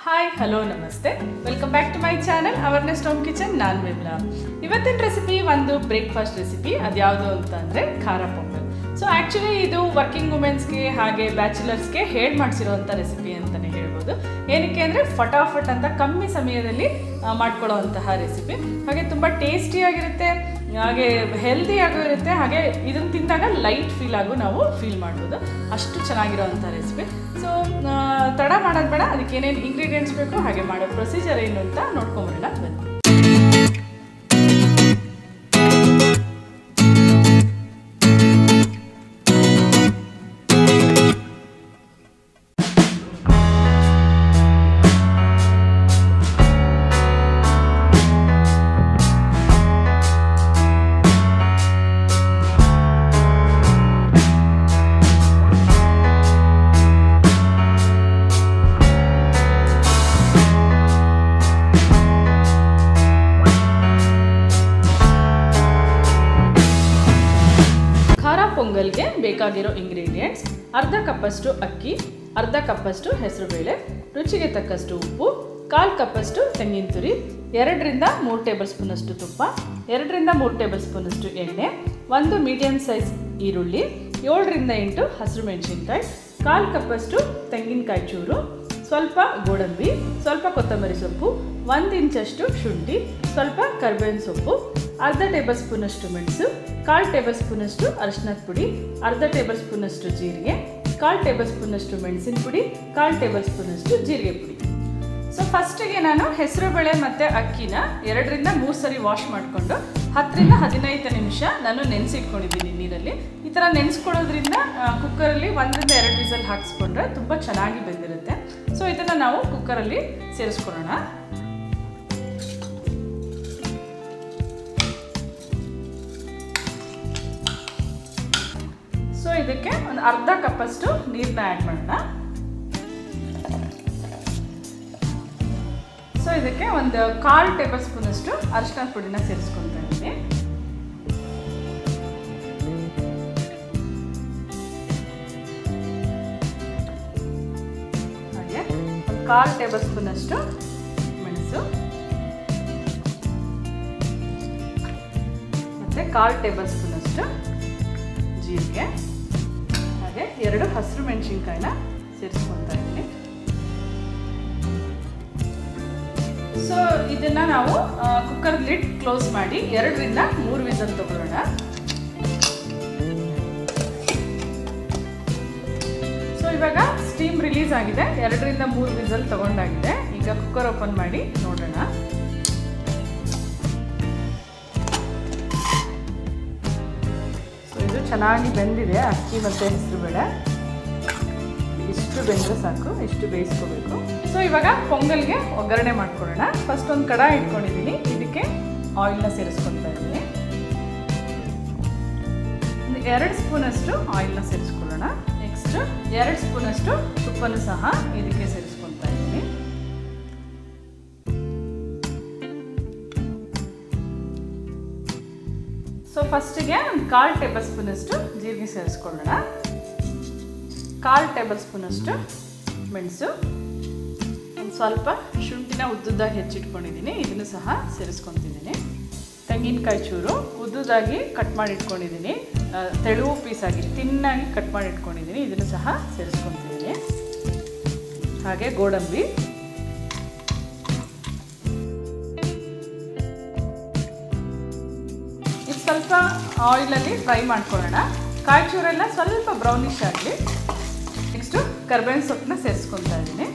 hi hello ನಮಸ್ತೆ welcome back to my channel awareness home kitchen ನಾನು ವಿಮ್ಲಾ ಇವತ್ತಿನ recipe ಒಂದು ಬ್ರೇಕ್ಫಾಸ್ಟ್ ರೆಸಿಪಿ ಅದ್ಯಾವುದು ಅಂತ ಅಂದರೆ ಖಾರ ಪೊಂಗಲ್ ಸೊ ಆ್ಯಕ್ಚುಲಿ ಇದು ವರ್ಕಿಂಗ್ ವುಮೆನ್ಸ್ಗೆ ಹಾಗೆ ಬ್ಯಾಚುಲರ್ಸ್ಗೆ ಹೇಳಿ ಮಾಡಿಸಿರೋವಂಥ ರೆಸಿಪಿ ಅಂತಲೇ ಹೇಳ್ಬೋದು ಏನಕ್ಕೆ ಅಂದರೆ ಫಟಾಫಟ್ ಅಂತ ಕಮ್ಮಿ ಸಮಯದಲ್ಲಿ ಆ, ಮಾಡ್ಕೊಳ್ಳೋವಂತಹ ರೆಸಿಪಿ ಹಾಗೆ ತುಂಬ ಟೇಸ್ಟಿಯಾಗಿರುತ್ತೆ ಹಾಗೆ ಹೆಲ್ದಿಯಾಗೂ ಇರುತ್ತೆ ಹಾಗೆ ಇದನ್ನು ತಿಂದಾಗ ಲೈಟ್ ಫೀಲ್ ಆಗು ನಾವು ಫೀಲ್ ಮಾಡ್ಬೋದು ಅಷ್ಟು ಚೆನ್ನಾಗಿರೋವಂಥ ರೆಸಿಪಿ ಸೊ ತಡ ಮಾಡೋದು ಬೇಡ ಅದಕ್ಕೆ ಏನೇನು ಇಂಗ್ರೀಡಿಯೆಂಟ್ಸ್ ಬೇಕು ಹಾಗೆ ಮಾಡೋ ಪ್ರೊಸೀಜರ್ ಏನು ಅಂತ ನೋಡ್ಕೊಂಬರೋಣ ಬನ್ನಿ ಖಾರ ಪೊಂಗಲ್ಗೆ ಬೇಕಾಗಿರೋ ಇಂಗ್ರೀಡಿಯೆಂಟ್ಸ್ ಅರ್ಧ ಕಪ್ಪಷ್ಟು ಅಕ್ಕಿ ಅರ್ಧ ಕಪ್ಪಷ್ಟು ಹೆಸರುಬೇಳೆ ರುಚಿಗೆ ತಕ್ಕಷ್ಟು ಉಪ್ಪು ಕಾಲು ಕಪ್ಪಷ್ಟು ತೆಂಗಿನ ತುರಿ ಎರಡರಿಂದ ಮೂರು ಟೇಬಲ್ ಸ್ಪೂನಷ್ಟು ತುಪ್ಪ ಎರಡರಿಂದ ಮೂರು ಟೇಬಲ್ ಸ್ಪೂನಷ್ಟು ಎಣ್ಣೆ ಒಂದು ಮೀಡಿಯಮ್ ಸೈಜ್ ಈರುಳ್ಳಿ ಏಳರಿಂದ ಎಂಟು ಹಸಿರು ಮೆಣಸಿನ್ಕಾಯಿ ಕಾಲು ಕಪ್ಪಷ್ಟು ತೆಂಗಿನಕಾಯಿ ಚೂರು ಸ್ವಲ್ಪ ಗೋಡಂಬಿ ಸ್ವಲ್ಪ ಕೊತ್ತಂಬರಿ ಸೊಪ್ಪು ಒಂದು ಇಂಚಷ್ಟು ಶುಂಠಿ ಸ್ವಲ್ಪ ಕರ್ಬೇವಿನ ಸೊಪ್ಪು ಅರ್ಧ ಟೇಬಲ್ ಸ್ಪೂನಷ್ಟು ಮೆಣಸು ಕಾಲು ಟೇಬಲ್ ಸ್ಪೂನಷ್ಟು ಅರಿಶಿನದ ಪುಡಿ ಅರ್ಧ ಟೇಬಲ್ ಸ್ಪೂನಷ್ಟು ಜೀರಿಗೆ ಕಾಲು ಟೇಬಲ್ ಸ್ಪೂನಷ್ಟು ಮೆಣಸಿನ ಪುಡಿ ಕಾಲು ಟೇಬಲ್ ಸ್ಪೂನಷ್ಟು ಜೀರಿಗೆ ಪುಡಿ ಸೊ ಫಸ್ಟಿಗೆ ನಾನು ಹೆಸರುಬೇಳೆ ಮತ್ತು ಅಕ್ಕಿನ ಎರಡರಿಂದ ಮೂರು ಸರಿ ವಾಶ್ ಮಾಡಿಕೊಂಡು ಹತ್ತರಿಂದ ಹದಿನೈದು ನಿಮಿಷ ನಾನು ನೆನೆಸಿಟ್ಕೊಂಡಿದ್ದೀನಿ ನೀರಲ್ಲಿ ಈ ಥರ ನೆನೆಸ್ಕೊಳ್ಳೋದ್ರಿಂದ ಕುಕ್ಕರಲ್ಲಿ ಒಂದರಿಂದ ಎರಡು ವಿಸಲ್ ಹಾಕಿಸ್ಕೊಂಡ್ರೆ ತುಂಬ ಚೆನ್ನಾಗಿ ಬೆಂದಿರುತ್ತೆ ಸೊ ಇದನ್ನು ನಾವು ಕುಕ್ಕರಲ್ಲಿ ಸೇರಿಸ್ಕೊಳ್ಳೋಣ ಸೊ ಇದಕ್ಕೆ ಒಂದು ಅರ್ಧ ಕಪ್ಪಷ್ಟು ನೀರನ್ನ ಆ್ಯಡ್ ಮಾಡೋಣ ಸೊ ಇದಕ್ಕೆ ಒಂದು ಕಾಲು ಟೇಬಲ್ ಸ್ಪೂನಷ್ಟು ಅರಿಶಿನ ಪುಡಿನ ಸೇರಿಸ್ಕೊತಾ ಇದ್ದೀನಿ ಹಾಗೆ ಒಂದು ಕಾಲು ಟೇಬಲ್ ಸ್ಪೂನಷ್ಟು ಮೆಣಸು ಮತ್ತು ಕಾಲು ಟೇಬಲ್ ಸ್ಪೂನಷ್ಟು ಜೀರಿಗೆ ಹಾಗೆ ಎರಡು ಹಸಿರು ಮೆಣಸಿನ್ಕಾಯಿನ ಸೇರಿಸ್ಕೊತಾ ಇದ್ದೀನಿ ಸೊ ಇದನ್ನ ನಾವು ಕುಕ್ಕರ್ ಲಿಡ್ ಕ್ಲೋಸ್ ಮಾಡಿ ಎರಡರಿಂದ ಮೂರು ವಿಸಲ್ ತಗೊಳ್ಳೋಣ ಸೊ ಇವಾಗ ಸ್ಟೀಮ್ ರಿಲೀಸ್ ಆಗಿದೆ ಎರಡರಿಂದ ಮೂರು ವಿಸಲ್ ತಗೊಂಡಾಗಿದೆ ಈಗ ಕುಕ್ಕರ್ ಓಪನ್ ಮಾಡಿ ನೋಡೋಣ ಸೊ ಇದು ಚೆನ್ನಾಗಿ ಬೆಂದಿದೆ ಅಕ್ಕಿ ಮತ್ತು ಹೆಸರುಬೇಳೆ ಇಷ್ಟು ಬೆಂದರೆ ಸಾಕು ಇಷ್ಟು ಬೇಯಿಸ್ಕೋಬೇಕು ಸೊ ಇವಾಗ ಪೊಂಗಲ್ಗೆ ಒಗ್ಗರಣೆ ಮಾಡ್ಕೊಳ್ಳೋಣ ಫಸ್ಟ್ ಒಂದು ಕಡ ಇಟ್ಕೊಂಡಿದ್ದೀನಿ ಇದಕ್ಕೆ ಆಯಿಲ್ನ ಸೇರಿಸ್ಕೊತಾ ಇದ್ದೀನಿ ಒಂದು ಎರಡು ಸ್ಪೂನಷ್ಟು ಆಯಿಲ್ನ ಸೇರಿಸ್ಕೊಳ್ಳೋಣ ನೆಕ್ಸ್ಟ್ ಎರಡು ಸ್ಪೂನಷ್ಟು ತುಪ್ಪನೂ ಸಹ ಇದಕ್ಕೆ ಸೇರಿಸ್ಕೊತಾ ಇದ್ದೀನಿ ಸೊ ಫಸ್ಟಿಗೆ ಒಂದು ಕಾಲು ಟೇಬಲ್ ಸ್ಪೂನಷ್ಟು ಜೀರಿಗೆ ಸೇರಿಸ್ಕೊಳ್ಳೋಣ ಕಾಲು ಟೇಬಲ್ ಸ್ಪೂನಷ್ಟು ಮೆಣಸು ಒಂದು ಸ್ವಲ್ಪ ಶುಂಠಿನ ಉದ್ದುದ್ದಾಗಿ ಹೆಚ್ಚಿಟ್ಕೊಂಡಿದ್ದೀನಿ ಇದನ್ನು ಸಹ ಸೇರಿಸ್ಕೊತಿದ್ದೀನಿ ತೆಂಗಿನಕಾಯಿ ಚೂರು ಉದ್ದುದಾಗಿ ಕಟ್ ಮಾಡಿ ಇಟ್ಕೊಂಡಿದ್ದೀನಿ ಆ, ತೆಳುವು ಪೀಸಾಗಿ ತಿನ್ನಾಗಿ ಕಟ್ ಮಾಡಿ ಇಟ್ಕೊಂಡಿದ್ದೀನಿ ಇದನ್ನು ಸಹ ಸೇರಿಸ್ಕೊತಿದ್ದೀನಿ ಹಾಗೆ ಗೋಡಂಬಿ ಇದು ಸ್ವಲ್ಪ ಆಯಿಲಲ್ಲಿ ಫ್ರೈ ಮಾಡ್ಕೊಳ್ಳೋಣ ಕಾಯಿ ಚೂರೆಲ್ಲ ಸ್ವಲ್ಪ ಬ್ರೌನಿಶ್ ಆಗಲಿ ನೆಕ್ಸ್ಟು ಕರ್ಬೇವಿನ ಸೊಪ್ಪನ್ನ ಸೇರಿಸ್ಕೊತಾ ಇದ್ದೀನಿ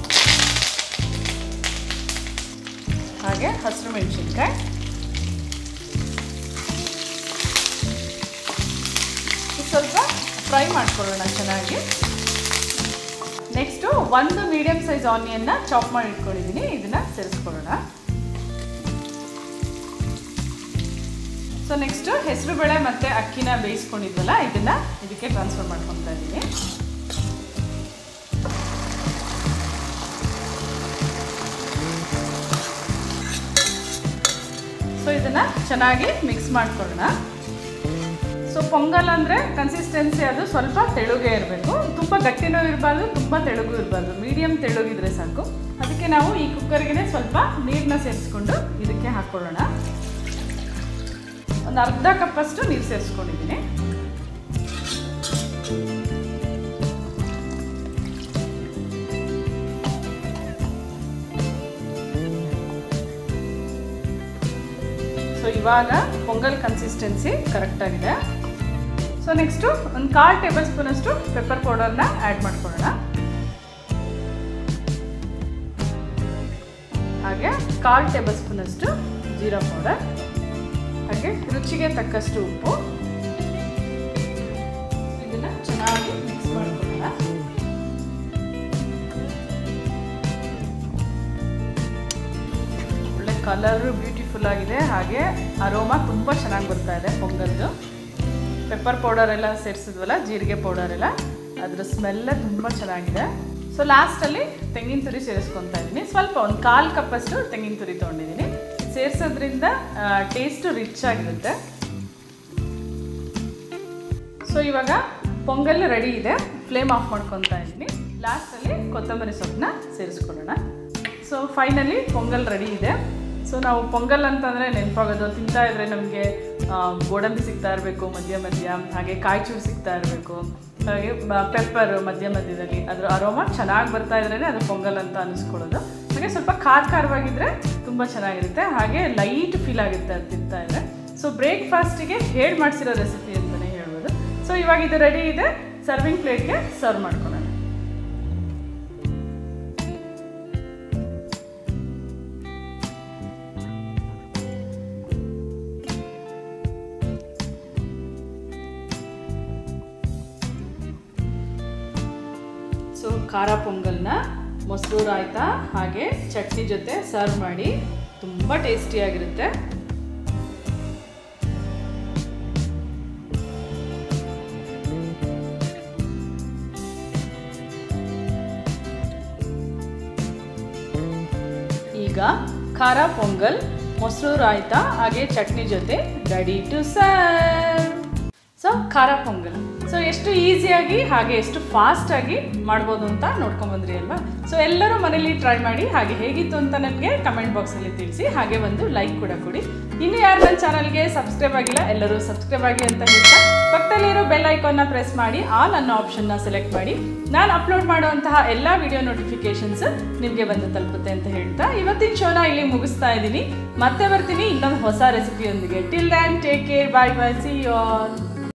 ಹಾಗೆ ಹಸಿರು ಮೆಣಸಿನ್ಕಾಯಿ ಇದು ಸ್ವಲ್ಪ ಫ್ರೈ ಮಾಡ್ಕೊಳ್ಳೋಣ ಚೆನ್ನಾಗಿ ನೆಕ್ಸ್ಟು ಒಂದು ಮೀಡಿಯಮ್ ಸೈಜ್ ಆನಿಯನ್ನ ಚಾಪ್ ಮಾಡಿ ಇಟ್ಕೊಂಡಿದ್ದೀನಿ ಇದನ್ನು ಸೇರಿಸ್ಕೊಳ್ಳೋಣ ಸೊ ನೆಕ್ಸ್ಟು ಹೆಸರುಬೇಳೆ ಮತ್ತು ಅಕ್ಕಿನ ಬೇಯಿಸ್ಕೊಂಡಿದ್ವಲ್ಲ ಇದನ್ನು ಇದಕ್ಕೆ ಟ್ರಾನ್ಸ್ಫರ್ ಮಾಡ್ಕೊತಾ ಇದ್ದೀನಿ ಸೊ ಇದನ್ನು ಚೆನ್ನಾಗಿ ಮಿಕ್ಸ್ ಮಾಡ್ಕೊಳ್ಳೋಣ ಸೊ ಪೊಂಗಲ್ ಅಂದರೆ ಕನ್ಸಿಸ್ಟೆನ್ಸಿ ಅದು ಸ್ವಲ್ಪ ತೆಳುಗೆ ಇರಬೇಕು ತುಂಬ ಗಟ್ಟಿನೂ ಇರಬಾರ್ದು ತುಂಬ ತೆಳುಗೂ ಇರಬಾರ್ದು ಮೀಡಿಯಮ್ ತೆಳುಗಿದ್ರೆ ಸಾಕು ಅದಕ್ಕೆ ನಾವು ಈ ಕುಕ್ಕರ್ಗೆ ಸ್ವಲ್ಪ ನೀರನ್ನ ಸೇರಿಸ್ಕೊಂಡು ಇದಕ್ಕೆ ಹಾಕ್ಕೊಳ್ಳೋಣ ಒಂದು ಅರ್ಧ ಕಪ್ಪಷ್ಟು ನೀರು ಸೇರಿಸ್ಕೊಂಡಿದ್ದೀನಿ ಸೊ ಇವಾಗ ಪೊಂಗಲ್ ಕನ್ಸಿಸ್ಟೆನ್ಸಿ ಕರೆಕ್ಟಾಗಿದೆ ಸೊ ನೆಕ್ಸ್ಟು ಒಂದು ಕಾಲು ಟೇಬಲ್ ಸ್ಪೂನಷ್ಟು ಪೆಪ್ಪರ್ ಪೌಡರ್ನ ಆ್ಯಡ್ ಮಾಡ್ಕೊಳ್ಳೋಣ ಹಾಗೆ ಕಾಲು ಟೇಬಲ್ ಸ್ಪೂನಷ್ಟು ಜೀರಾ ಪೌಡರ್ ಹಾಗೆ ರುಚಿಗೆ ತಕ್ಕಷ್ಟು ಉಪ್ಪು ಇದನ್ನು ಚೆನ್ನಾಗಿ ಮಿಕ್ಸ್ ಮಾಡ್ಕೊಳ್ಳೋಣ ಒಳ್ಳೆ ಕಲರು ಬ್ಯೂಟಿಫುಲ್ ಆಗಿದೆ ಹಾಗೆ ಅರೋಮಾ ತುಂಬ ಚೆನ್ನಾಗಿ ಬರ್ತಾ ಇದೆ ಪೊಂಗಲ್ದು ಪೆಪ್ಪರ್ ಪೌಡರ್ ಎಲ್ಲ ಸೇರಿಸಿದ್ವಲ್ಲ ಜೀರಿಗೆ ಪೌಡರ್ ಎಲ್ಲ ಅದ್ರ ಸ್ಮೆಲ್ಲೇ ತುಂಬ ಚೆನ್ನಾಗಿದೆ ಸೊ ಲಾಸ್ಟಲ್ಲಿ ತೆಂಗಿನ ತುರಿ ಸೇರಿಸ್ಕೊತಾ ಇದ್ದೀನಿ ಸ್ವಲ್ಪ ಒಂದು ಕಾಲು ಕಪ್ಪಷ್ಟು ತೆಂಗಿನ ತುರಿ ತೊಗೊಂಡಿದ್ದೀನಿ ಸೇರಿಸೋದ್ರಿಂದ ಟೇಸ್ಟು ರಿಚ್ ಆಗಿರುತ್ತೆ ಸೊ ಇವಾಗ ಪೊಂಗಲ್ ರೆಡಿ ಇದೆ ಫ್ಲೇಮ್ ಆಫ್ ಮಾಡ್ಕೊತಾ ಇದ್ದೀನಿ ಲಾಸ್ಟಲ್ಲಿ ಕೊತ್ತಂಬರಿ ಸೊಪ್ಪನ್ನ ಸೇರಿಸ್ಕೊಳ್ಳೋಣ ಸೊ ಫೈನಲಿ ಪೊಂಗಲ್ ರೆಡಿ ಇದೆ ಸೊ ನಾವು ಪೊಂಗಲ್ ಅಂತಂದರೆ ನೆನಪಾಗೋದು ತಿಂತಾ ಇದ್ರೆ ನಮಗೆ ಗೋಡಂಬಿ ಸಿಗ್ತಾ ಇರಬೇಕು ಮಧ್ಯ ಮಧ್ಯ ಹಾಗೆ ಕಾಯಿ ಚೂರು ಸಿಗ್ತಾ ಇರಬೇಕು ಹಾಗೆ ಪೆಪ್ಪರ್ ಮಧ್ಯ ಮಧ್ಯದಲ್ಲಿ ಅದರ ಅರೋಮಾ ಚೆನ್ನಾಗಿ ಬರ್ತಾ ಇದ್ರೇ ಅದು ಪೊಂಗಲ್ ಅಂತ ಅನಿಸ್ಕೊಳ್ಳೋದು ಹಾಗೆ ಸ್ವಲ್ಪ ಖಾರ ಖಾರವಾಗಿದ್ದರೆ ತುಂಬ ಚೆನ್ನಾಗಿರುತ್ತೆ ಹಾಗೆ ಲೈಟ್ ಫೀಲ್ ಆಗುತ್ತೆ ಅದು ತಿಂತಾ ಇದ್ರೆ ಸೊ ಬ್ರೇಕ್ಫಾಸ್ಟಿಗೆ ಹೇಳಿ ಮಾಡಿಸಿರೋ ರೆಸಿಪಿ ಅಂತಲೇ ಹೇಳ್ಬೋದು ಸೊ ಇವಾಗ ಇದು ರೆಡಿ ಇದೆ ಸರ್ವಿಂಗ್ ಪ್ಲೇಟ್ಗೆ ಸರ್ವ್ ಮಾಡ್ಕೊಳ್ಳೋಣ ಸೊ ಖಾರ ಪೊಂಗಲ್ನ ಮೊಸರು ರಾಯ್ತ ಹಾಗೆ ಚಟ್ನಿ ಜೊತೆ ಸರ್ವ್ ಮಾಡಿ ತುಂಬ ಟೇಸ್ಟಿಯಾಗಿರುತ್ತೆ ಈಗ ಖಾರ ಪೊಂಗಲ್ ಮೊಸರು ರಾಯ್ತ ಹಾಗೆ ಚಟ್ನಿ ಜೊತೆ ರೆಡಿ ಟು ಸರ್ವ್ ಸೊ ಖಾರ ಪೊಂಗಲ್ ಸೊ ಎಷ್ಟು ಈಸಿಯಾಗಿ ಹಾಗೆ ಎಷ್ಟು ಫಾಸ್ಟಾಗಿ ಮಾಡ್ಬೋದು ಅಂತ ನೋಡ್ಕೊಂಬಂದ್ರಿ ಅಲ್ವಾ ಸೊ ಎಲ್ಲರೂ ಮನೇಲಿ ಟ್ರೈ ಮಾಡಿ ಹಾಗೆ ಹೇಗಿತ್ತು ಅಂತ ನನಗೆ ಕಮೆಂಟ್ ಬಾಕ್ಸಲ್ಲಿ ತಿಳಿಸಿ ಹಾಗೆ ಒಂದು ಲೈಕ್ ಕೂಡ ಕೊಡಿ ಇನ್ನು ಯಾರು ನನ್ನ ಚಾನಲ್ಗೆ ಸಬ್ಸ್ಕ್ರೈಬ್ ಆಗಿಲ್ಲ ಎಲ್ಲರೂ ಸಬ್ಸ್ಕ್ರೈಬ್ ಆಗಿ ಅಂತ ಹೇಳ್ತಾ ಪಕ್ಕದಲ್ಲಿರೋ ಬೆಲ್ ಐಕಾನ್ನ ಪ್ರೆಸ್ ಮಾಡಿ ಆಲ್ ಅನ್ನೋ ಆಪ್ಷನ್ನ ಸೆಲೆಕ್ಟ್ ಮಾಡಿ ನಾನು ಅಪ್ಲೋಡ್ ಮಾಡುವಂತಹ ಎಲ್ಲ ವಿಡಿಯೋ ನೋಟಿಫಿಕೇಶನ್ಸ್ ನಿಮಗೆ ಬಂದು ತಲುಪುತ್ತೆ ಅಂತ ಹೇಳ್ತಾ ಇವತ್ತಿನ ಶೋನ ಇಲ್ಲಿ ಮುಗಿಸ್ತಾ ಇದ್ದೀನಿ ಮತ್ತೆ ಬರ್ತೀನಿ ಇನ್ನೊಂದು ಹೊಸ ರೆಸಿಪಿಯೊಂದಿಗೆ till then take care bye bye see all